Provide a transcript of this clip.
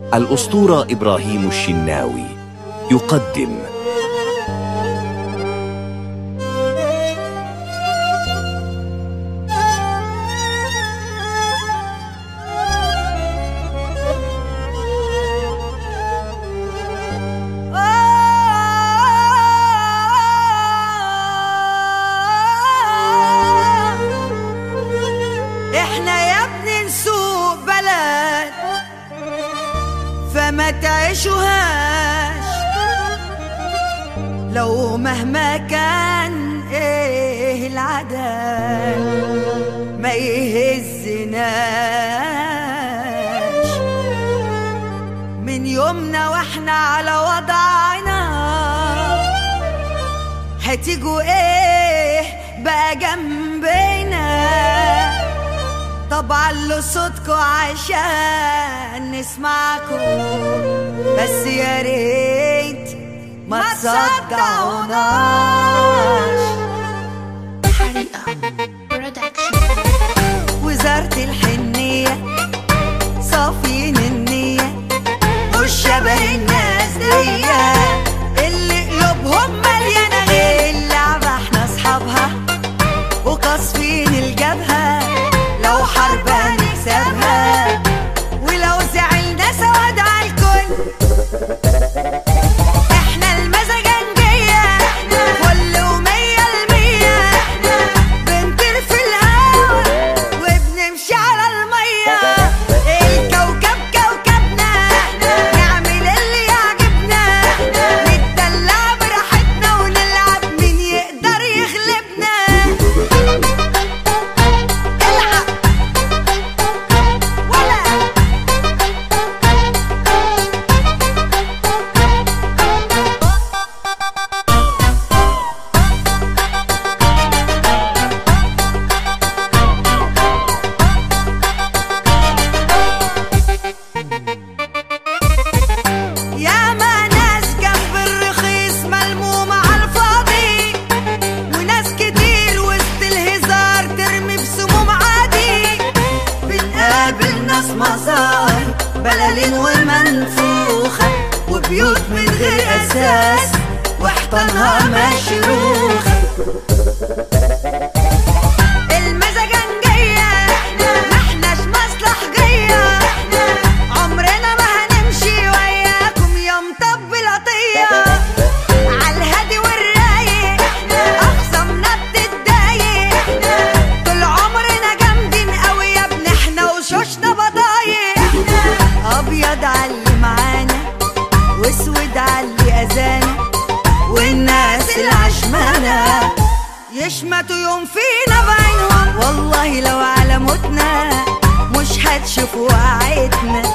الأسطورة إبراهيم الشناوي يقدم احنا يا ابني نسوق بلد فما تعيشوهاش لو مهما كان ايه العدل ما يهزناش من يومنا واحنا على وضعنا هتيجوا ايه بقى جنبنا طبعا له صوتكوا عشان نسمعكم بس يا ريت ما تصدعوناش حريقة برودكشن وزارة الحنية صافين النية مش شبه الناس دي اللي قلوبهم مليانة غير اللعبة احنا اصحابها وقاصفين الجبهة لو حرب هنكسبها ولو زعلنا سواد على الكل احنا المزاجنجية كل ومية المية بنطير في الهوا وبنمشي على المية الكوكب كوكبنا نعمل اللي يعجبنا نتدلع براحتنا ونلعب مين يقدر يغلبنا العب ولا يا ما ناس جنب الرخيص ملمومة على الفاضي وناس كتير وسط الهزار ترمي بسموم عادي بنقابل ناس مزار بلالين ومنفوخة وبيوت من غير أساس وحيطانها مشروخة المزاجنجية ما احناش مصلحجية عمرنا ما هنمشي وياكم يا مطبل عطية عالهادي والرايق اخصامنا بتتضايق طول عمرنا جامدين قوي يا ابني احنا وشوشنا بضايق ابيض عاللي معانا واسود عاللي اذانا والناس العشمانة يشمتوا يوم فينا بعينهم والله لو على موتنا مش هتشوفوا وعيتنا